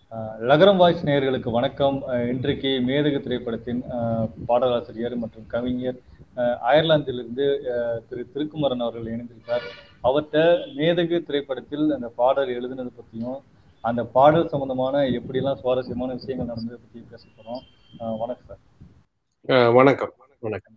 அஹ் லகரம் வாய்ஸ் நேயர்களுக்கு வணக்கம் அஹ் இன்றைக்கு மேதகு திரைப்படத்தின் அஹ், பாடலாசிரியர் மற்றும் கவிஞர் அஹ், அயர்லாந்திலிருந்து அஹ், திரு திருக்குமரன் அவர்கள் இணைந்திருக்கார் அவர்கிட்ட மேதகு திரைப்படத்தில் அந்த பாடல் எழுதுனது பற்றியும் அந்த பாடல் சம்பந்தமான எப்படிலாம் சுவாரஸ்யமான விஷயங்கள் நடந்ததை பற்றியும் பேச போகிறோம் வணக்கம் சார் அஹ் வணக்கம் வணக்கம்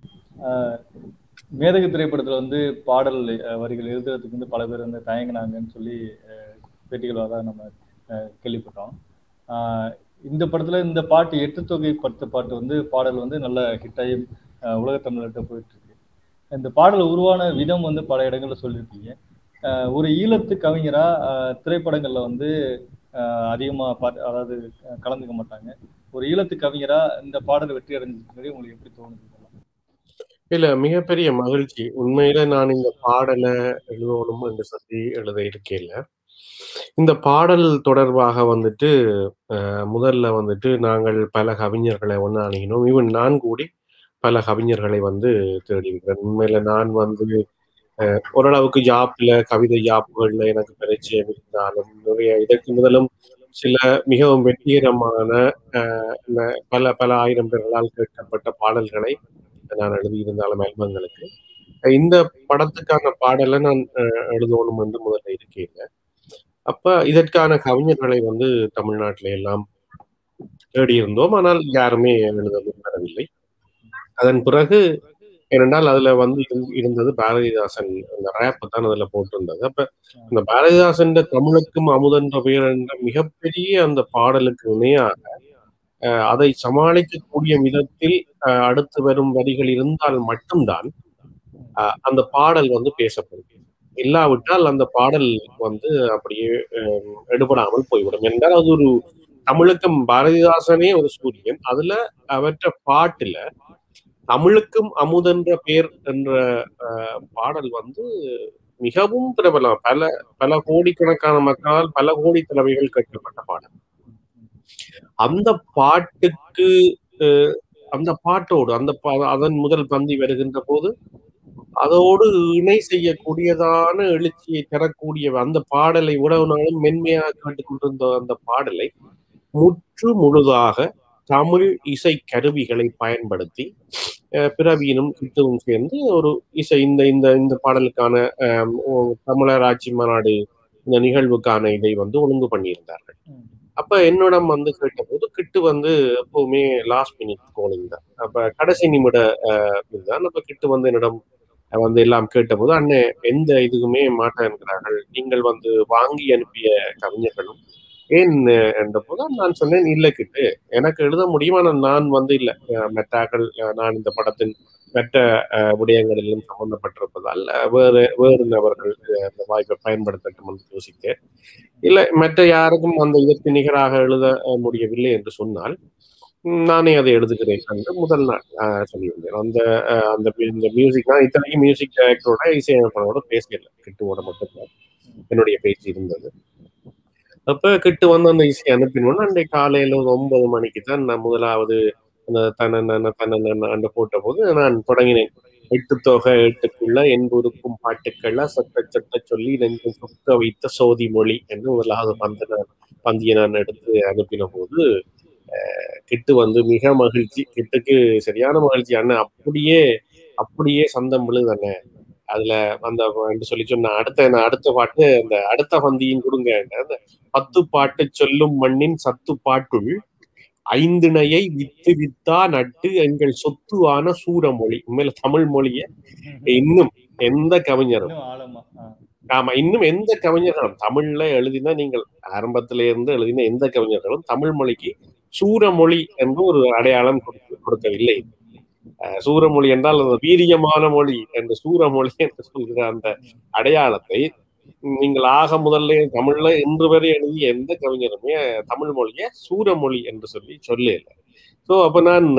அஹ், மேதகு திரைப்படத்தில் வந்து பாடல் அஹ், வரிகள் எழுதுறதுக்கு வந்து பல பேர் வந்து தயங்கினாங்கன்னு சொல்லி அஹ், பேட்டிகளாக நம்ம அஹ், கேள்விப்பட்டோம் ஆஹ் இந்த படத்துல இந்த பாட்டு எட்டு தொகை பத்து பாட்டு வந்து பாடல் வந்து நல்ல ஹிட்டாகி உலக தமிழர்கிட்ட போயிட்டு இருக்கு இந்த பாடல் உருவான விதம் வந்து பல இடங்கள்ல சொல்லியிருக்கீங்க ஆஹ் ஒரு ஈழத்து கவிஞரா ஆஹ் திரைப்படங்கள்ல வந்து ஆஹ் அதிகமா பாட்டு அதாவது அஹ் கலந்துக்க மாட்டாங்க ஒரு ஈழத்து கவிஞரா இந்த பாடல் வெற்றி அடைஞ்சது உங்களுக்கு எப்படி தோணுது இதெல்லாம்? இல்ல மிகப்பெரிய மகிழ்ச்சி உண்மையில நான் இந்த பாடலை எழுதணும் என்று சொல்லி எழுத இருக்கையில இந்த பாடல் தொடர்பாக வந்துட்டு அஹ், முதல்ல வந்துட்டு நாங்கள் பல கவிஞர்களை ஒன்று அணுகினோம் ஈவன் நான் கூடி பல கவிஞர்களை வந்து தேடி இருக்கிறேன் உண்மையில நான் வந்து அஹ், ஓரளவுக்கு ஜாப்ல கவிதை ஜாப்புகள்ல எனக்கு பரிச்சயம் இருந்தாலும் நிறைய இதற்கு முதலும் சில மிகவும் வெற்றிகரமான அஹ், ந- பல பல ஆயிரம் பேர்களால் கேட்கப்பட்ட பாடல்களை நான் எழுதியிருந்தாலும் ஆல்பங்களுக்கு இந்த படத்துக்கான பாடலை நான் அஹ், எழுதணும் என்று முதல்ல இருக்கேன் அப்ப இதற்கான கவிஞர்களை வந்து தமிழ்நாட்டில எல்லாம் தேடி இருந்தோம் ஆனால் யாருமே எழுத முன்வரவில்லை அதன் பிறகு ஏனென்றால் அதுல வந்து இருந்து- இருந்தது பாரதிதாசன் அந்த ரேப் தான் அதுல போட்டிருந்தது அப்ப அந்த பாரதிதாசன் தமிழுக்கும் அமுதன்ற பெயர் என்ற மிகப்பெரிய அந்த பாடலுக்கு இணையாக அஹ், அதை சமாளிக்கக்கூடிய விதத்தில் அஹ், அடுத்து வரும் வரிகள் இருந்தால் மட்டும்தான் அஹ், அந்த பாடல் வந்து பேசப்படும் இல்லாவிட்டால் அந்த பாடல் வந்து அப்படியே அஹ், எடுபடாமல் போய்விடும் என்றால் அது ஒரு தமிழுக்கும் பாரதிதாசனே ஒரு சூரியன் அதுல அவற்ற பாட்டுல தமிழுக்கும் அமுதென்ற பேர் என்ற அஹ், பாடல் வந்து மிகவும் பிரபலம் பல பல கோடிக்கணக்கான மக்களால் பல கோடி தலைவைகள் கேட்கப்பட்ட பாடல் அந்த பாட்டுக்கு அஹ், அந்த பாட்டோடு அந்த பா- அதன் முதல் பந்தி வருகின்ற போது அதோடு இணை செய்யக்கூடியதான எழுச்சியை தரக்கூடிய அந்த பாடலை உணவு நாளும் மென்மையாக கேட்டுக்கொண்டிருந்த அந்த பாடலை முற்று முழுதாக தமிழ் இசை கருவிகளை பயன்படுத்தி அஹ், பிரவீனும் கிட்டுவும் சேர்ந்து ஒரு இசை இந்த இந்த இந்த பாடலுக்கான அஹ், ஓ- தமிழர் ஆட்சி மாநாடு இந்த நிகழ்வுக்கான இதை வந்து ஒழுங்கு பண்ணியிருந்தார்கள் ம். அப்ப என்னிடம் வந்து கேட்டபோது கிட்டு வந்து எப்பவுமே லாஸ்ட் மினிட் கோலிங் தான் அப்ப கடைசி நிமிட அஹ், இதுதான் அப்ப கிட்டு வந்து என்னிடம் வந்து எல்லாம் கேட்டபோது அண்ணே எந்த இதுக்குமே மாட்டேன்கிறார்கள் நீங்கள் வந்து வாங்கி அனுப்பிய கவிஞர்களும் ஏன் அஹ், என்ற போது நான் சொன்னேன் இல்லை கிட்டு எனக்கு எழுத முடியும் ஆனால் நான் வந்து இல்லை அஹ், மெட்டாக்கள் அஹ், நான் இந்த படத்தின் மற்ற அஹ், விடயங்களிலும் சம்பந்தப்பட்டிருப்பதால் அஹ், வேறு வேறு நபர்கள் அஹ், அந்த வாய்ப்பை பயன்படுத்தட்டும் என்று யோசித்தேன் இல்லை மற்ற யாருக்கும் அந்த இதற்கு நிகராக எழுத அஹ், முடியவில்லை என்று சொன்னால் ம், நானே அதை எழுதுகிறேன் என்று முதல் நாள் அஹ், சொல்லியிருந்தேன் அந்த அஹ், அந்த mu- இந்த மியூசிக் நான் இத்தனைக்கும் மியூசிக் டைரக்டரோட இசையமைப்பனோட பேசல கிட்டுவோட மட்டும்தான் என்னுடைய பேச்சு இருந்தது அப்ப கிட்டு வந்து அந்த இசை அனுப்பினோன்னு அன்றைக்கு காலையில ஒரு ஒன்பது மணிக்கு தான் நான் முதலாவது அந்த தன தன அந்த போட்ட போது நான் தொடங்கினேன் எட்டு தொகை எட்டுக்குள்ள என்புருக்கும் பாட்டுக்கள்ல சட்ட சட்ட சொல்லி நெஞ்சம் சொக்க வைத்த சோதி மொழி என்று முதலாவது பந்த நான் பந்தியை நான் எடுத்து அனுப்பின போது அஹ், கிட்டு வந்து மிக மகிழ்ச்சி கிட்டுக்கு சரியான மகிழ்ச்சி அண்ணன் அப்படியே அப்படியே சந்தம் விழுது அண்ணன் அதுல அந்த என்று சொல்லி சொன்ன அடுத்த நான் அடுத்த பாட்டு அந்த அடுத்த பந்தியும் கொடுங்க அந்த பத்து பாட்டு சொல்லும் மண்ணின் சத்து பாட்டுள் ஐந்திணையை வித்து வித்தா நட்டு எங்கள் சொத்துவான சூரமொழி உண்மையில தமிழ் மொழிய இன்னும் எந்த கவிஞரும் இன்னும் ஆழமா ஆ. ஆமா இன்னும் எந்த கவிஞர்களும் தமிழ்ல எழுதினா நீங்கள் ஆரம்பத்தில இருந்து எழுதின எந்த கவிஞர்களும் தமிழ் மொழிக்கு சூரமொழி என்று ஒரு அடையாளம் கொடுக்க- கொடுக்கவில்லை அஹ் சூரமொழி என்றால் அது வீரியமான மொழி என்று சூரமொழி என்று சொல்கிற அந்த அடையாளத்தை நீங்கள் ஆக முதல்ல தமிழ்ல இன்று வரை எழுதிய எந்த கவிஞருமே தமிழ் மொழியை சூரமொழி என்று சொல்லி சொல்லல சோ அப்ப நான்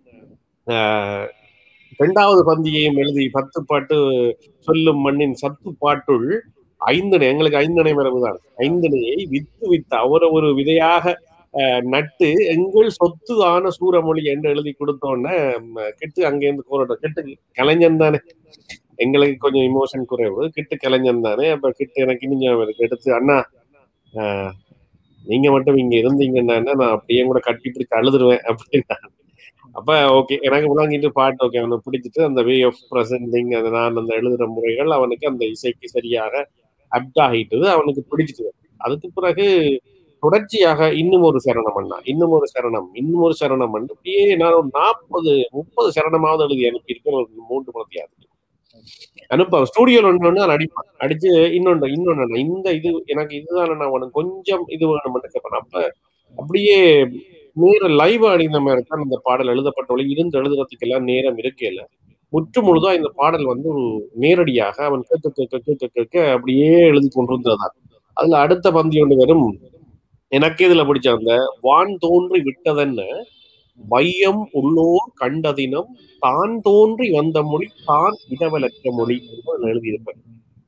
அஹ், இரண்டாவது பந்தியையும் எழுதி பத்து பாட்டு சொல்லும் மண்ணின் சத்து பாட்டுள் ஐந்தனை எங்களுக்கு ஐந்தனை மரபுதான் ஐந்தனையை வித்து வித்து அவரை ஒரு விதையாக அஹ், நட்டு எங்கள் சொத்து ஆன சூரமொழி என்று எழுதி கொடுத்தோன்னே கிட்டு அங்கேருந்து போராட்டம் கிட்டு கலைஞன் தானே எங்களுக்கு கொஞ்சம் இமோஷன் குறைவு கிட்டு கலைஞன் தானே அப்ப கிட்டு எனக்கு இன்னும் ஞாபகம் இருக்கு எடுத்து அண்ணா ஆஹ், நீங்க மட்டும் இங்க இருந்தீங்கன்னா நான் அப்படியே கூட கட்டி பிடிச்சு அழுதுருவேன் அப்படின்னா அப்ப ஓகே எனக்கு முழங்கிட்டு பாட்டு ஓகே அவனுக்கு பிடிச்சிட்டு அந்த வே ஆஃப் ப்ரெசென்டிங் அது நான் அந்த எழுதுற முறைகள் அவனுக்கு அந்த இசைக்கு சரியாக அப்ட் ஆகிட்டது அவனுக்கு பிடிச்சிட்டு அதுக்கு பிறகு தொடர்ச்சியாக இன்னும் ஒரு சரணம் அண்ணா இன்னும் ஒரு சரணம் இன்னும் ஒரு சரணம் வந்து அப்படியே நான் ஒரு நாற்பது முப்பது சரணமாவது எழுதி அனுப்பி இருக்கேன் ஒரு மூன்று மணத்தியாது அனுப்ப ஸ்டூடியோல ஒன்று ஒன்று அடிப்பான் அடிச்சு இன்னொன்று இன்னொன்று இந்த இது எனக்கு இதுதான் நான் உனக்கு கொஞ்சம் இது வேணும்னு கேட்பேன் அப்ப அப்படியே நேர லைவ் அடிந்த மாதிரி தான் இந்த பாடல் எழுதப்பட்டவளை இருந்து எழுதுறதுக்கு எல்லாம் நேரம் இருக்கேல முற்று முழுதா இந்த பாடல் வந்து ஒரு நேரடியாக அவன் கேட்க கேட்க கேட்க கேட்க அப்படியே எழுதி கொண்டிருந்ததான் அதுல அடுத்த பந்தி ஒன்று வரும் எனக்கு இதுல பிடிச்ச அந்த வான் தோன்றி விட்டதென்ன வையம் உள்ளோர் கண்டதினம் தான் தோன்றி வந்த மொழி தான் இடவலற்ற மொழி என்று நான் எழுதியிருப்பேன்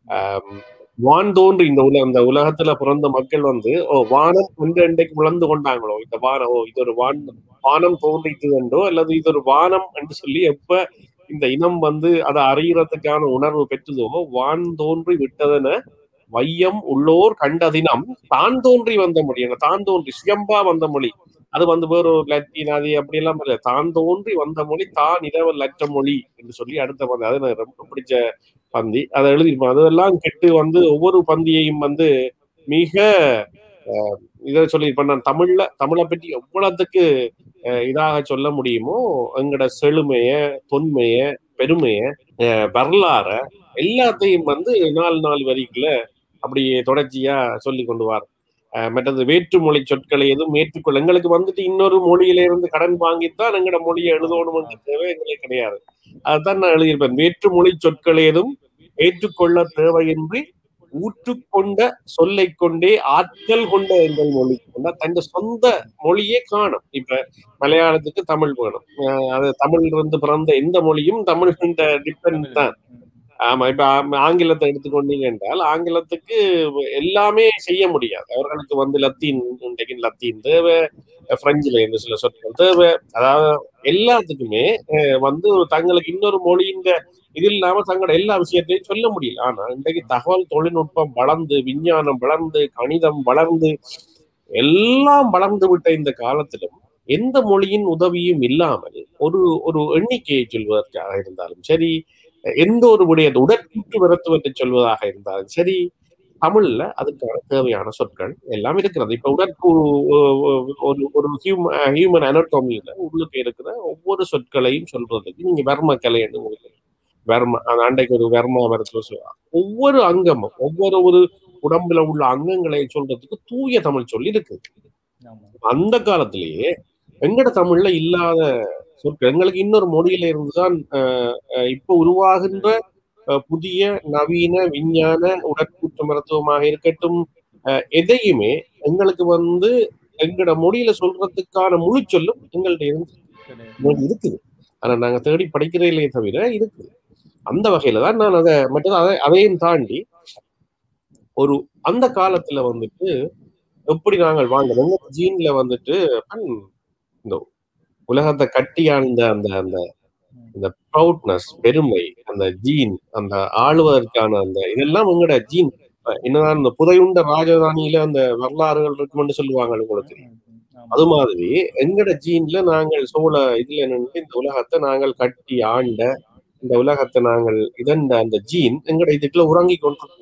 வான் தோன்றி இந்த உலக இந்த உலகத்துல பிறந்த மக்கள் வந்து ஓ வானம் ஒன்று இன்றைக்கு விளந்து கொண்டாங்களோ இந்த வானம் ஓ இது ஒரு வான் வானம் தோன்றிட்டு என்றோ அல்லது இது ஒரு வானம் என்று சொல்லி எப்ப இந்த இனம் வந்து அதை அறியறதுக்கான உணர்வு பெற்றதோ வான் தோன்றி விட்டதென வையம் உள்ளோர் கண்டதினம் தான் தோன்றி வந்த மொழி தான் தோன்றி சுயம்பா வந்த மொழி அது வந்து வேற ஒரு லத்தீன் அது அப்படி எல்லாம் இல்ல தான் தோன்றி வந்த மொழி தான் இரவல் லற்ற மொழி என்று சொல்லி அடுத்த பந்தி அது எனக்கு ரொம்ப பிடிச்ச பந்தி அதை எழுதியிருப்பேன் அதெல்லாம் கெட்டு வந்து ஒவ்வொரு பந்தியையும் வந்து மிக இதை சொல்லியிருப்பேன் நான் தமிழ்ல தமிழை பற்றி எவ்வளவுக்கு இதாக சொல்ல முடியுமோ எங்கட செழுமைய தொன்மைய பெருமைய வரலாற எல்லாத்தையும் வந்து நாலு நாலு வரிக்குள்ள அப்படியே தொடர்ச்சியா சொல்லி கொண்டு வார் மற்றது வேற்றுமொழி சொற்களை எதுவும் ஏற்றுக்கொள்ள எங்களுக்கு வந்துட்டு இன்னொரு மொழியில இருந்து கடன் வாங்கித்தான் எங்கட மொழியை எழுதணும்ன்ற தேவை எங்களுக்கு கிடையாது அதுதான் நான் எழுதியிருப்பேன் வேற்றுமொழி சொற்களை எதுவும் ஏற்றுக்கொள்ள தேவையின்றி ஊற்றுக்கொண்ட சொல்லை கொண்டே ஆற்றல் கொண்ட எங்கள் மொழி தன் சொந்த மொழியே காணும் இப்ப மலையாளத்துக்கு தமிழ் வேணும் அது தமிழ் இருந்து பிறந்த எந்த மொழியும் தமிழ் டிபெண்ட் தான் ஆமா இப்ப ஆங்கிலத்தை எடுத்துக்கொண்டீங்க என்றால் ஆங்கிலத்துக்கு எல்லாமே செய்ய முடியாது அவர்களுக்கு வந்து லத்தீன் இன்றைக்கு லத்தீன் தேவை பிரெஞ்சுல இருந்து சில சொற்கள் தேவை அதாவது எல்லாத்துக்குமே வந்து தங்களுக்கு இன்னொரு மொழியின் இது இல்லாம தங்களோட எல்லா விஷயத்தையும் சொல்ல முடியல ஆனா இன்றைக்கு தகவல் தொழில்நுட்பம் வளர்ந்து விஞ்ஞானம் வளர்ந்து கணிதம் வளர்ந்து எல்லாம் வளர்ந்து விட்ட இந்த காலத்திலும் எந்த மொழியின் உதவியும் இல்லாமல் ஒரு ஒரு எண்ணிக்கையை சொல்வதற்காக இருந்தாலும் சரி எந்த ஒரு விடயத்தை உடற்கூற்று விரத்துவத்தை சொல்வதாக இருந்தாலும் சரி தமிழ்ல அதுக்கான தேவையான சொற்கள் எல்லாம் இருக்கிறது இப்ப உடற்கு ஒரு ஒரு ஹியூமன் அனட்டோமியில உள்ளுக்கு இருக்கிற ஒவ்வொரு சொற்களையும் சொல்றதுக்கு நீங்க வர்ம கலைன்னு உங்களுக்கு வர்ம அந்த அண்டைக்கு ஒரு வர்மா மரத்துல சொல்லுவாங்க ஒவ்வொரு அங்கமும் ஒவ்வொரு ஒரு உடம்புல உள்ள அங்கங்களை சொல்றதுக்கு தூய தமிழ் சொல்லி இருக்கு அந்த காலத்திலேயே எங்கட தமிழ்ல இல்லாத சொற்கள் எங்களுக்கு இன்னொரு மொழியில இருந்துதான் இப்ப உருவாகின்ற புதிய நவீன விஞ்ஞான உடற்கூற்று மருத்துவமாக இருக்கட்டும் எதையுமே எங்களுக்கு வந்து எங்களோட மொழியில சொல்றதுக்கான முழு சொல்லும் எங்கள்ட்ட இருந்து இருக்குது ஆனா நாங்க தேடி படிக்கிறதிலே தவிர இருக்குது அந்த வகையில தான் நான் அதை மற்றது அதை அதையும் தாண்டி ஒரு அந்த காலத்துல வந்துட்டு எப்படி நாங்கள் வாங்கணும் ஜீன்ல வந்துட்டு இந்த உலகத்தை கட்டி ஆழ்ந்த அந்த அந்த இந்த ப்ரௌட்னஸ் பெருமை அந்த ஜீன் அந்த ஆளுவதற்கான அந்த இதெல்லாம் உங்களோட ஜீன் என்னதான் இந்த புதையுண்ட ராஜதானியில அந்த வரலாறுகள் இருக்கும்னு சொல்லுவாங்க உங்களுக்கு அது மாதிரி எங்கட ஜீன்ல நாங்கள் சோழ இதுல நின்று இந்த உலகத்தை நாங்கள் கட்டி ஆண்ட இந்த உலகத்தை நாங்கள் இதண்ட அந்த ஜீன் எங்கட இதுக்குள்ள உறங்கி கொண்டிருக்கு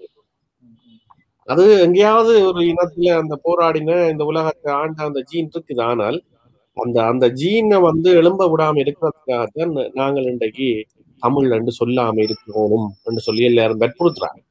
அது எங்கேயாவது ஒரு இனத்துல அந்த போராடின இந்த உலகத்தை ஆண்ட அந்த ஜீன் இருக்குது ஆனால் அந்த அந்த ஜீனை வந்து எழும்ப விடாம இருக்கிறதுக்காகத்தான் நாங்கள் இன்றைக்கு தமிழ் என்று சொல்லாம இருக்கணும் என்று சொல்லி எல்லாரும் வற்புறுத்துறாங்க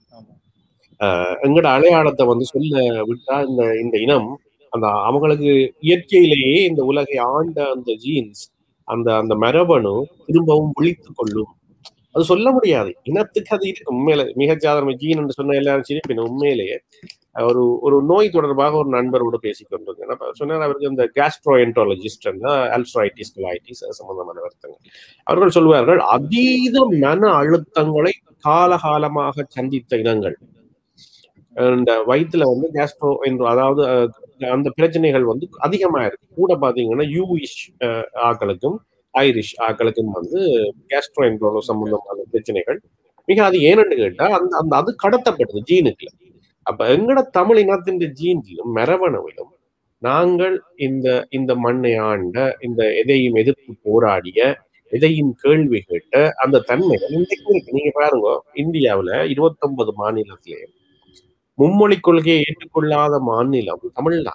எங்கட அடையாளத்தை வந்து சொல்ல விட்டா இந்த இந்த இனம் அந்த அவங்களுக்கு இயற்கையிலேயே இந்த உலகை ஆண்ட அந்த ஜீன்ஸ் அந்த அந்த மரபணு திரும்பவும் விழித்து கொள்ளும் அது சொல்ல முடியாது இனத்துக்கு அது இருக்கு உண்மையில மிகச்சாதாரண ஜீன் என்று சொன்ன எல்லாரும் சரி உண்மையிலேயே ஒரு ஒரு நோய் தொடர்பாக ஒரு நண்பரோடு பேசிக்கொண்டிருக்கேன் சொன்னார் அவருக்கு இந்த கேஸ்ட்ரோஎன்ட்ராலஜிஸ்ட் அல்ஸ்ட்ரைட்டிஸ் கொலைட்டிஸ் சம்பந்தமான வருத்தங்கள் அவர்கள் சொல்வார்கள் அதீத மன அழுத்தங்களை காலகாலமாக சந்தித்த இனங்கள் இந்த வயிற்றுல வந்து கேஸ்ட்ரோ என்று அதாவது அந்த பிரச்சனைகள் வந்து அதிகமா இருக்கு கூட பாத்தீங்கன்னா யூஇஷ் ஆக்களுக்கும் ஐரிஷ் ஆக்களுக்கும் வந்து கேஸ்ட்ரோ என்ட்ரோலோ சம்பந்தமான பிரச்சனைகள் மிக அது ஏனென்று கேட்டா அந்த அந்த அது கடத்தப்படுது ஜீனுக்குல அப்ப எங்கட தமிழ் இனத்தின் ஜீன்ஸிலும் மரபணுவிலும் நாங்கள் இந்த இந்த மண்ணை ஆண்ட இந்த எதையும் எதிர்த்து போராடிய எதையும் கேள்வி கேட்ட அந்த தன்மைகள் இன்றைக்கு இருக்கு நீங்க பாருங்க இந்தியாவுல இருபத்தொன்பது மாநிலத்திலே மும்மொழி கொள்கையை ஏற்றுக்கொள்ளாத மாநிலம் தமிழ்தான்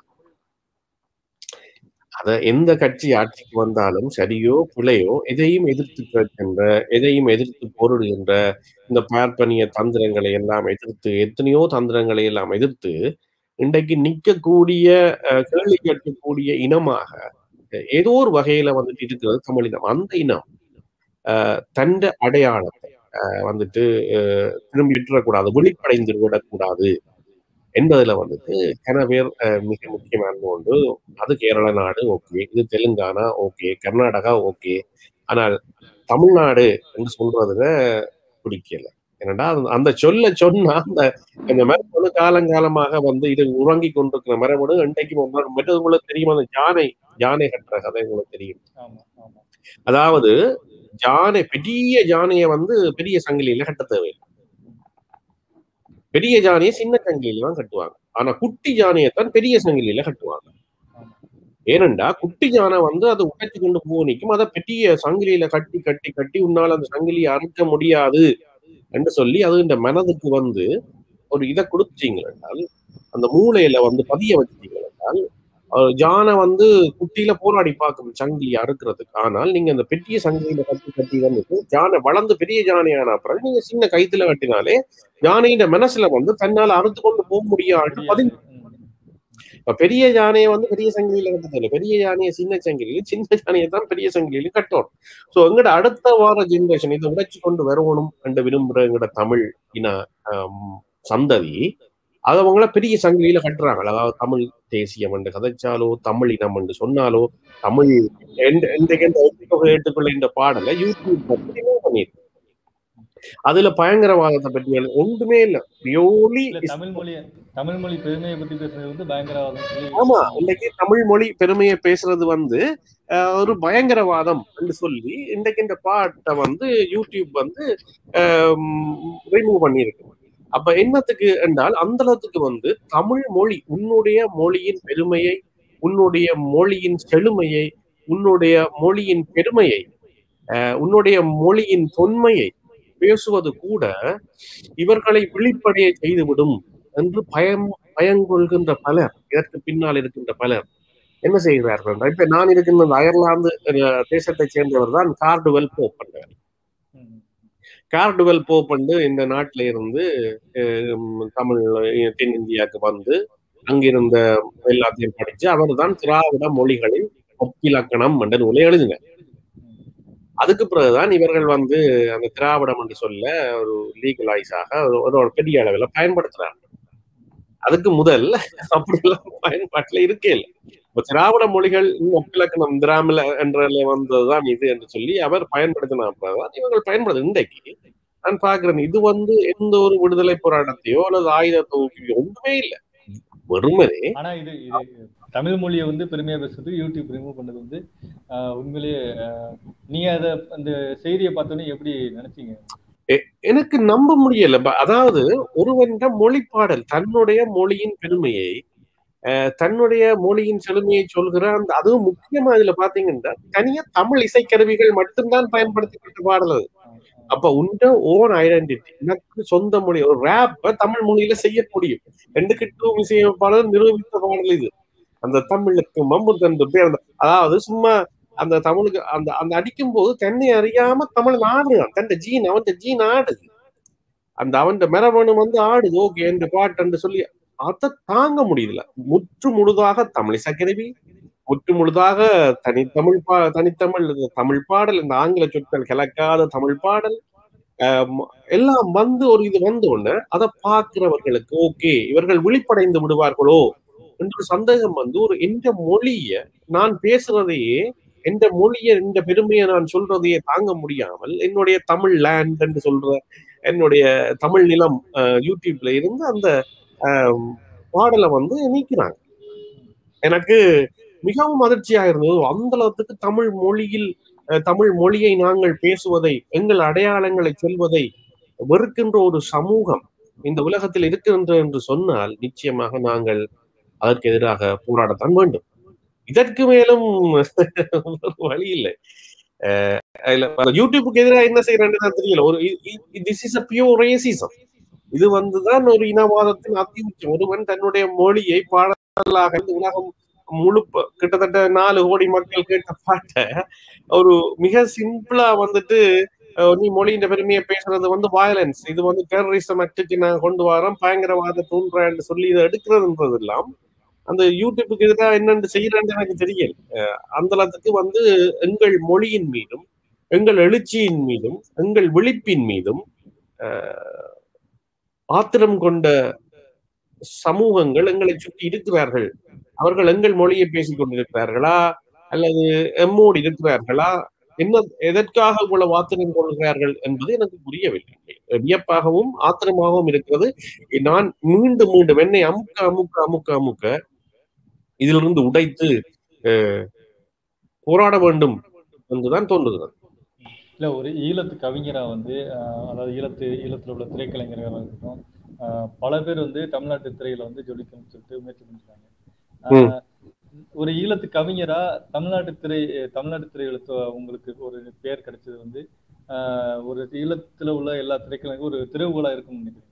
அத எந்த கட்சி ஆட்சிக்கு வந்தாலும் சரியோ பிழையோ எதையும் எதிர்த்து கேட்கின்ற எதையும் எதிர்த்து போரிடுகின்ற இந்த பார்ப்பனிய தந்திரங்களை எல்லாம் எதிர்த்து எத்தனையோ தந்திரங்களை எல்லாம் எதிர்த்து இன்றைக்கு நிற்கக்கூடிய கேள்வி கேட்கக்கூடிய இனமாக ஏதோ ஒரு வகையில வந்துட்டு இருக்கிறது தமிழ் இனம் அந்த இனம் தண்ட அடையாளத்தை வந்துட்டு திரும்பி விட்டுறக்கூடாது விழிப்படைந்து விடக்கூடாது என்பதுல வந்துட்டு கன பேர் மிக முக்கியமான ஒன்று அது கேரள நாடு ஓகே இது தெலுங்கானா ஓகே கர்நாடகா ஓகே ஆனால் தமிழ்நாடு என்று சொல்றதுல பிடிக்கல ஏன்னா அந்த சொல்ல சொன்னா அந்த இந்த மரபணு காலங்காலமாக வந்து இது உறங்கி கொண்டிருக்கிற மரபணு இன்றைக்கு மற்றது உங்களுக்கு தெரியும் அந்த யானை யானை கட்டுற கதை உங்களுக்கு தெரியும் அதாவது யானை பெரிய யானையை வந்து பெரிய சங்கிலியில கட்ட தேவையில்லை பெரிய ஜானியை சின்ன சங்கிலியில தான் கட்டுவாங்க ஆனா குட்டி ஜானியைத்தான் பெரிய சங்கிலியில கட்டுவாங்க ஏனண்டா குட்டி ஜானை வந்து அதை உடைச்சு கொண்டு போக நிற்கும் அதை பெரிய சங்கிலியில கட்டி கட்டி கட்டி உன்னால அந்த சங்கிலியை அறுக்க முடியாது என்று சொல்லி அது இந்த மனதுக்கு வந்து ஒரு இதை கொடுத்தீங்கள் அந்த மூளையில வந்து பதிய வச்சிட்டீங்கள் என்றால் ஜானை வந்து குட்டியில போராடி பார்க்கும் சங்கிலியை அறுக்கிறதுக்கு ஆனால் நீங்க அந்த பெரிய சங்கிலியில கட்டி கட்டி வந்துட்டு ஜானை வளர்ந்து பெரிய ஜானையான பிறகு நீங்க சின்ன கைத்துல கட்டினாலே யானையின் மனசுல வந்து தன்னால அறுத்து கொண்டு போக முடியாது பதிஞ்சு பெரிய யானையை வந்து பெரிய சங்கிலியில கட்டதில்லை பெரிய யானையை சின்ன சங்கிலியில சின்ன யானையை தான் பெரிய சங்கிலியில கட்டணும் சோ எங்கட அடுத்த வார ஜெனரேஷன் இதை உடைச்சு கொண்டு வரணும் என்று விரும்புற எங்கட தமிழ் இன சந்ததி அது அவங்கள பெரிய சங்கிலியில கட்டுறாங்க அதாவது தமிழ் தேசியம் என்று கதைச்சாலோ தமிழ் இனம் என்று சொன்னாலோ தமிழ் இன்றைக்கு இந்த ஒப்புத்தொகை ஏற்றுக்கொள்ள இந்த பாடலை யூடியூப் பண்ணியிருக்கு அதுல பயங்கரவாதத்தை பற்றி ஒன்றுமே இல்ல பியோலி தமிழ் மொழி தமிழ் மொழி பெருமையை பத்தி பேசுறது வந்து பயங்கரவாதம் ஆமா இன்னைக்கு தமிழ் மொழி பெருமையை பேசுறது வந்து ஒரு பயங்கரவாதம் என்று சொல்லி இன்றைக்கு இந்த பாட்டை வந்து யூடியூப் வந்து ரிமூவ் பண்ணியிருக்கு அப்ப என்னத்துக்கு என்றால் அந்த அளவுக்கு வந்து தமிழ் மொழி உன்னுடைய மொழியின் பெருமையை உன்னுடைய மொழியின் செழுமையை உன்னுடைய மொழியின் பெருமையை உன்னுடைய மொழியின் தொன்மையை பேசுவது கூட இவர்களை விழிப்படைய செய்துவிடும் என்று பயம் பயங்கொள்கின்ற பலர் இதற்கு பின்னால் இருக்கின்ற பலர் என்ன செய்கிறார்கள் இப்ப நான் இருக்கின்ற அயர்லாந்து தேசத்தை சேர்ந்தவர் தான் கார்டுவெல் போப் பண்ணவர் கார்டுவெல் போப் வந்து இந்த நாட்டில இருந்து தமிழ் தென்னிந்தியாவுக்கு வந்து அங்கிருந்த எல்லாத்தையும் படிச்சு அவர் தான் திராவிட மொழிகளின் ஒப்பிலக்கணம் என்ற நூலை எழுதினார் அதுக்கு பிறகுதான் இவர்கள் வந்து அந்த திராவிடம் என்று சொல்ல ஒரு லீகலைஸாக ஒரு பெரிய அளவில் பயன்படுத்துறாங்க அதுக்கு முதல் அப்படியெல்லாம் பயன்பாட்டுல இருக்கே இல்லை இப்ப திராவிட மொழிகள் ஒப்பிலக்கணம் திராமில என்ற வந்ததுதான் இது என்று சொல்லி அவர் பயன்படுத்தின பிறகுதான் இவர்கள் பயன்படுது இன்றைக்கு நான் பாக்குறேன் இது வந்து எந்த ஒரு விடுதலை போராட்டத்தையோ அல்லது ஆயுத தொகுப்பியோ ஒன்றுமே இல்லை வெறுமனே ஆனா இது இது தமிழ் மொழியை வந்து பெருமையா பேசுறது யூடியூப் ரிமூவ் பண்ணது வந்து உண்மையிலேயே நீங்க அத அந்த செய்தியை பார்த்தோன்னே எப்படி நினைச்சீங்க எனக்கு நம்ப முடியல அதாவது ஒருவன் மொழி பாடல் தன்னுடைய மொழியின் பெருமையை தன்னுடைய மொழியின் செழுமையை சொல்கிற அந்த அதுவும் முக்கியமா இதுல பாத்தீங்கன்னா தனியா தமிழ் இசைக்கருவிகள் மட்டும்தான் பயன்படுத்தப்பட்ட பாடல் அது அப்ப உண்ட ஓன் ஐடென்டிட்டி எனக்கு சொந்த மொழி ஒரு ரேப்ப தமிழ் மொழியில செய்ய முடியும் ரெண்டு கிட்டும் இசையமைப்பாளர் நிரூபித்த பாடல் இது அந்த தமிழுக்கு மம்பு தந்து பேர் அதாவது சும்மா அந்த தமிழுக்கு அந்த அந்த அடிக்கும் போது தன்னை அறியாம தமிழ் ஆடுறான் தன் ஜீன் அவன் ஜீன் ஆடுது அந்த அவன் மரபணு வந்து ஆடுது ஓகே இந்த பாட்டு சொல்லி அதை தாங்க முடியல முற்று முழுதாக தமிழ் இசைக்கருவி முற்று முழுதாக தனித்தமிழ் பா தனித்தமிழ் தமிழ் பாடல் இந்த ஆங்கில சொற்கள் கிளக்காத தமிழ் பாடல் எல்லாம் வந்து ஒரு இது வந்த உடனே அதை பார்க்கிறவர்களுக்கு ஓகே இவர்கள் விழிப்படைந்து விடுவார்களோ என்ற சந்தேகம் வந்து ஒரு எந்த மொழிய நான் பேசுறதையே எந்த மொழிய இந்த பெருமையை நான் சொல்றதையே தாங்க முடியாமல் என்னுடைய தமிழ் லேண்ட் என்று சொல்ற என்னுடைய தமிழ் நிலம் யூடியூப்ல இருந்து அந்த பாடலை வந்து நீக்கிறாங்க எனக்கு மிகவும் அதிர்ச்சியா இருந்தது அந்த அளவுக்கு தமிழ் மொழியில் தமிழ் மொழியை நாங்கள் பேசுவதை எங்கள் அடையாளங்களை சொல்வதை வெறுக்கின்ற ஒரு சமூகம் இந்த உலகத்தில் இருக்கின்ற என்று சொன்னால் நிச்சயமாக நாங்கள் அதற்கு எதிராக போராடத்தான் வேண்டும் இதற்கு மேலும் வழி இல்லை யூடியூபுக்கு எதிராக என்ன செய்யறேன்னு தெரியல ஒரு this is a pure racism இது வந்துதான் ஒரு இனவாதத்தின் அதிமுச்சம் ஒருவன் தன்னுடைய மொழியை பாடலாக இந்த உலகம் முழு கிட்டத்தட்ட நாலு கோடி மக்கள் கேட்ட பாட்ட ஒரு மிக சிம்பிளா வந்துட்டு நீ மொழியின் பெருமையை பேசுறது வந்து வயலன்ஸ் இது வந்து டெரரிசம் ஆக்டுக்கு நான் கொண்டு வரோம் பயங்கரவாத தூண்டுறேன்னு சொல்லி இதை எடுக்கிறதுன்றது எல்லாம் அந்த யூடியூப்புக்கு எதிராக என்னென்று செய்யறேன்னு எனக்கு தெரியல அந்த அளவுக்கு வந்து எங்கள் மொழியின் மீதும் எங்கள் எழுச்சியின் மீதும் எங்கள் விழிப்பின் மீதும் ஆத்திரம் கொண்ட சமூகங்கள் எங்களை சுற்றி இருக்கிறார்கள் அவர்கள் எங்கள் மொழியை பேசிக் கொண்டிருக்கிறார்களா அல்லது எம்மோடு இருக்கிறார்களா என்ன எதற்காக இவ்வளவு ஆத்திரம் கொள்கிறார்கள் என்பது எனக்கு புரியவில்லை வியப்பாகவும் ஆத்திரமாகவும் இருக்கிறது நான் மீண்டும் மீண்டும் என்னை அமுக்க அமுக்க அமுக்க அமுக்க இதிலிருந்து உடைத்து போராட வேண்டும் என்றுதான் தோன்றுகிறது இல்ல ஒரு ஈழத்து கவிஞரா வந்து அதாவது ஈழத்து ஈழத்துல உள்ள திரைக்கலைஞர்களாக இருக்கட்டும் பல பேர் வந்து தமிழ்நாட்டு திரையில வந்து ஜொலிக்கணும்னு சொல்லிட்டு முயற்சி பண்றாங்க ஒரு ஈழத்து கவிஞரா தமிழ்நாட்டு திரை தமிழ்நாட்டு திரையுலத்து உங்களுக்கு ஒரு பேர் கிடைச்சது வந்து ஒரு ஈழத்துல உள்ள எல்லா திரைக்கலைஞரும் ஒரு திருவுகளா இருக்கும்னு நினைக்கிறீங்க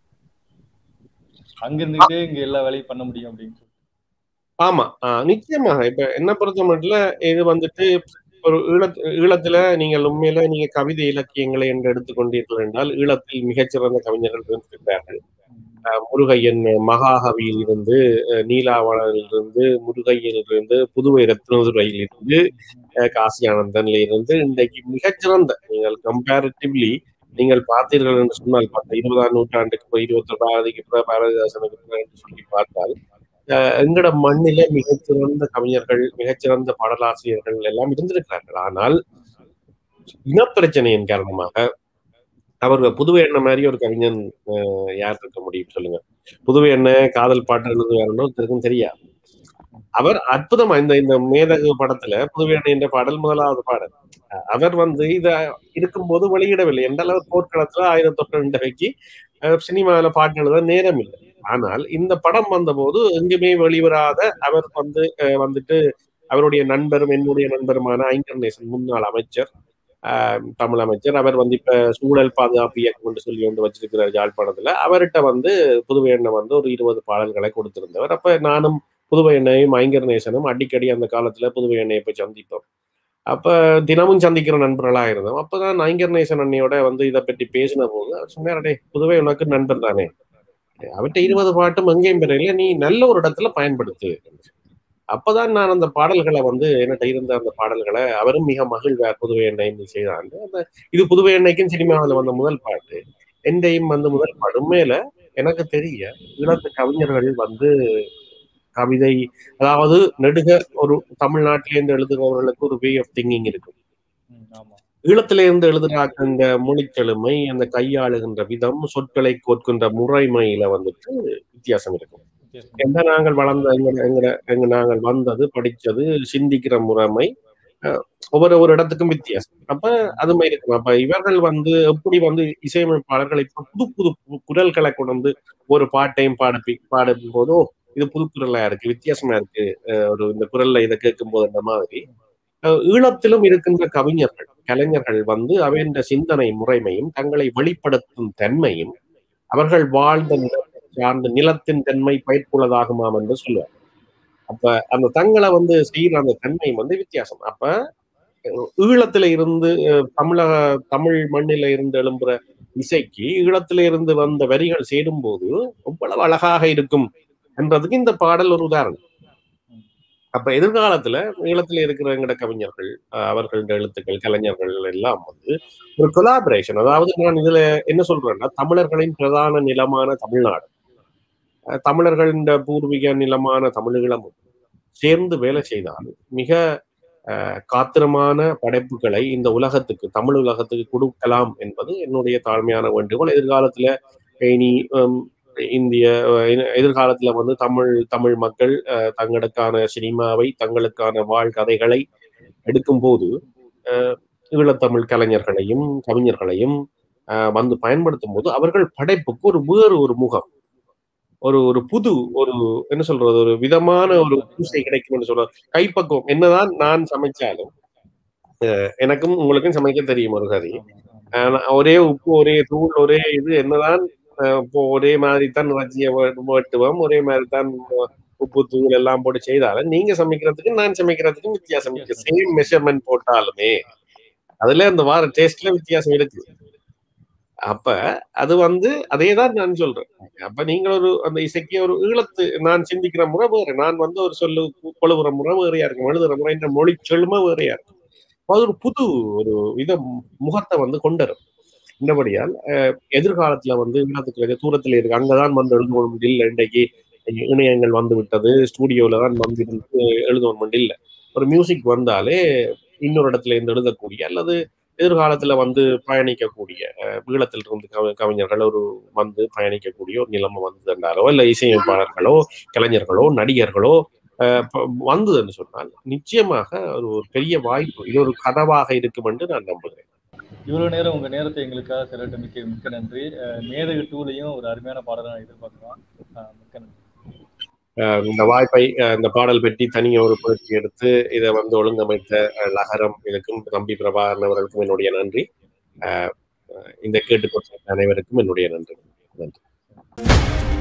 அங்க இருந்துகிட்டே இங்க எல்லா வேலையும் பண்ண முடியும் அப்படின்னு சொல்லி ஆமா நிச்சயமாக இப்ப என்ன பொறுத்த மட்டும் இது வந்துட்டு ஒரு ஈழத் ஈழத்துல நீங்கள் உண்மையில நீங்க கவிதை இலக்கியங்களை என்று எடுத்துக்கொண்டீர்கள் என்றால் ஈழத்தில் மிகச்சிறந்த கவிஞர்கள் இருக்கிறார்கள் முருகையன் மகாகவியில் இருந்து நீலாவணனில் இருந்து முருகையில் இருந்து புதுவை ரத்னதுரையில் இருந்து காசி ஆனந்தன்ல இருந்து இன்றைக்கு மிகச்சிறந்த நீங்கள் கம்பேரிட்டிவ்லி நீங்கள் பார்த்தீர்கள் என்று சொன்னால் பார்த்த இருபதாம் நூற்றாண்டுக்கு இருபத்தி பாரதிக்கு பாரதிதாசனுக்கு என்று சொல்லி பார்த்தால் எங்கட மண்ணில மிகச்சிறந்த கவிஞர்கள் மிகச்சிறந்த பாடலாசிரியர்கள் எல்லாம் இருந்திருக்கிறார்கள் ஆனால் இனப்பிரச்சனையின் காரணமாக அவர்கள் புதுவை எண்ணெய் மாதிரி ஒரு கவிஞன் யார் இருக்க முடியும் சொல்லுங்க புதுவை எண்ணெய் காதல் பாட்டு எழுது வேறணும் தெரியாது அவர் அற்புதமா இந்த இந்த மேதகு படத்துல புதுவை எண்ணெய் என்ற பாடல் முதலாவது பாடல் அவர் வந்து இத இருக்கும்போது வெளியிடவில்லை எந்த அளவு போர்க்களத்துல ஆயிரத்தி தொட்டு ரெண்டரைக்கு சினிமாவில பாட்டு எழுத நேரம் இல்லை ஆனால் இந்த படம் வந்தபோது எங்குமே வெளிவராத அவர் வந்து வந்துட்டு அவருடைய நண்பரும் என்னுடைய நண்பருமான ஐங்கர்நேசன் முன்னாள் அமைச்சர் தமிழ் அமைச்சர் அவர் வந்து இப்ப சூழல் பாதுகாப்பு இயக்கம் என்று சொல்லி வந்து வச்சிருக்கிறார் யாழ்ப்பாணத்துல அவர்கிட்ட வந்து புதுவை எண்ணெய் வந்து ஒரு இருபது பாடல்களை கொடுத்திருந்தவர் அப்ப நானும் புதுவை எண்ணெயும் ஐங்கர்நேசனும் அடிக்கடி அந்த காலத்துல புதுவை எண்ணெயை போய் சந்திப்போம் அப்ப தினமும் சந்திக்கிற நண்பர்களா இருந்தோம் அப்பதான் ஐங்கர்நேசன் அண்ணையோட வந்து இதை பற்றி பேசின போது சொன்னாரடே புதுவை உனக்கு நண்பர் தானே அவர்கிட்ட இருபது பாட்டும் எங்கேயும் பெறையில நீ நல்ல ஒரு இடத்துல பயன்படுத்து அப்பதான் நான் அந்த பாடல்களை வந்து என்கிட்ட இருந்த அந்த பாடல்களை அவரும் மிக மகிழ்வார் புதுவை எண்ணெய் செய்தாங்க அந்த இது புதுவை எண்ணெய்க்கும் சினிமாவில் வந்த முதல் பாட்டு எண்டையும் வந்து முதல் பாட்டு உண்மையில எனக்கு தெரிய இளத்து கவிஞர்கள் வந்து கவிதை அதாவது நெடுக ஒரு தமிழ்நாட்டிலேருந்து எழுதுபவர்களுக்கு ஒரு வே ஆஃப் திங்கிங் இருக்கும் ஈழத்தில இருந்து எழுதுறாக்க இந்த மொழித்தெழுமை அந்த கையாளுகின்ற விதம் சொற்களை கோர்க்கின்ற முறைமையில வந்துட்டு வித்தியாசம் இருக்கும் எந்த நாங்கள் வளர்ந்த எங்க எங்க எங்க நாங்கள் வந்தது படிச்சது சிந்திக்கிற முறைமை ஒவ்வொரு ஒரு இடத்துக்கும் வித்தியாசம் அப்ப அது மாதிரி இருக்கும் அப்ப இவர்கள் வந்து எப்படி வந்து இசையமைப்பாளர்கள் இப்ப புது புது குரல்களை கொண்டு ஒரு பாட்டையும் பாடப்பி பாடும் போதோ இது புது குரலா இருக்கு வித்தியாசமா இருக்கு ஒரு இந்த குரல்ல இதை கேட்கும் போது அந்த மாதிரி ஈழத்திலும் இருக்கின்ற கவிஞர்கள் கலைஞர்கள் வந்து அவையின் சிந்தனை முறைமையும் தங்களை வெளிப்படுத்தும் தன்மையும் அவர்கள் வாழ்ந்த நிலத்தை சார்ந்த நிலத்தின் தன்மை பயிர்ப்புள்ளதாகுமாம் என்று சொல்லுவார் அப்ப அந்த தங்களை வந்து செய்யற அந்த தன்மை வந்து வித்தியாசம் அப்ப ஈழத்துல இருந்து தமிழக தமிழ் மண்ணில இருந்து எழும்புற இசைக்கு ஈழத்தில இருந்து வந்த வரிகள் சேரும் போது எவ்வளவு அழகாக இருக்கும் என்றதுக்கு இந்த பாடல் ஒரு உதாரணம் அப்ப எதிர்காலத்துல ஈழத்துல இருக்கிற எங்கட கவிஞர்கள் அவர்களோட எழுத்துக்கள் கலைஞர்கள் எல்லாம் வந்து ஒரு கொலாபரேஷன் அதாவது நான் இதுல என்ன சொல்றேன்னா தமிழர்களின் பிரதான நிலமான தமிழ்நாடு தமிழர்களின் பூர்வீக நிலமான தமிழீழமும் சேர்ந்து வேலை செய்தால் மிக காத்திரமான படைப்புகளை இந்த உலகத்துக்கு தமிழ் உலகத்துக்கு கொடுக்கலாம் என்பது என்னுடைய தாழ்மையான வேண்டுகோள் எதிர்காலத்துல இனி இந்திய எதிர்காலத்துல வந்து தமிழ் தமிழ் மக்கள் தங்களுக்கான சினிமாவை தங்களுக்கான வாழ்கதைகளை எடுக்கும் போது ஈழத்தமிழ் கலைஞர்களையும் கவிஞர்களையும் அஹ், வந்து பயன்படுத்தும் போது அவர்கள் படைப்புக்கு ஒரு வேறு ஒரு முகம் ஒரு ஒரு புது ஒரு என்ன சொல்றது ஒரு விதமான ஒரு பூசை கிடைக்கும் என்று சொல்றது கைப்பக்குவம் என்னதான் நான் சமைச்சாலும் அஹ், எனக்கும் உங்களுக்கும் சமைக்க தெரியும் ஒரு கதை ஆனா, ஒரே உப்பு ஒரே தூள் ஒரே இது என்னதான் அஹ், இப்போ ஒரே மாதிரி தான் வச்சிய வெட்டுவோம் ஒரே மாதிரி தான் உப்பு தூள் எல்லாம் போட்டு செய்தாலும் நீங்க சமைக்கிறதுக்கு நான் சமைக்கிறதுக்கும் வித்தியாசம் இருக்கு சேம் மெஷர்மெண்ட் போட்டாலுமே அதுல அந்த வார டேஸ்ட்ல வித்தியாசம் இருக்கு அப்ப அது வந்து அதே தான் நான் சொல்றேன் அப்ப நீங்க ஒரு அந்த இசைக்கு ஒரு ஈழத்து நான் சிந்திக்கிற முறை வேறு நான் வந்து ஒரு சொல்லு கொழுவுற முறை வேறையா இருக்கும் எழுதுற முறை இந்த மொழி செழுமை வேறையா இருக்கும் அப்ப அது ஒரு புது ஒரு வித முகத்தை வந்து கொண்டுரும் இந்தபடியால் அஹ், எதிர்காலத்துல வந்து ஈழத்துக்கு தூரத்துல இருக்கு அங்கதான் வந்து எழுதுவோம் இல்லை இன்றைக்கு இணையங்கள் வந்து விட்டது ஸ்டூடியோல தான் வந்து இருந்து எழுதுவோம் இல்லை ஒரு மியூசிக் வந்தாலே இன்னொரு இடத்துல இருந்து எழுதக்கூடிய அல்லது எதிர்காலத்துல வந்து பயணிக்கக்கூடிய அஹ், ஈழத்தில் இருந்து கவி- கவிஞர்கள் ஒரு வந்து பயணிக்கக்கூடிய ஒரு நிலைமை வந்ததுனாலோ இல்ல இசையமைப்பாளர்களோ கலைஞர்களோ நடிகர்களோ அஹ், ப- வந்ததுன்னு சொன்னால் நிச்சயமாக ஒரு ஒரு பெரிய வாய்ப்பு இது ஒரு கதவாக இருக்கும் என்று நான் நம்புகிறேன் இவ்வளவு நேரம் உங்க நேரத்தை எங்களுக்காக செலவிட்ட மிக்க மிக்க நன்றி அஹ் மேதகு டூலையும் ஒரு அருமையான பாடலை நான் எதிர்பார்க்கலாம் அஹ் மிக்க நன்றி அஹ் இந்த வாய்ப்பை அஹ் இந்த பாடல் பற்றி தனிய ஒரு பயிற்சி எடுத்து இதை வந்து ஒழுங்கமைத்த அஹ், லகரம் இதுக்கும் தம்பி பிரபாகரன் அவர்களுக்கும் என்னுடைய நன்றி அஹ், அஹ், இந்த கேட்டுக்கொண்ட அனைவருக்கும் என்னுடைய நன்றி நன்றி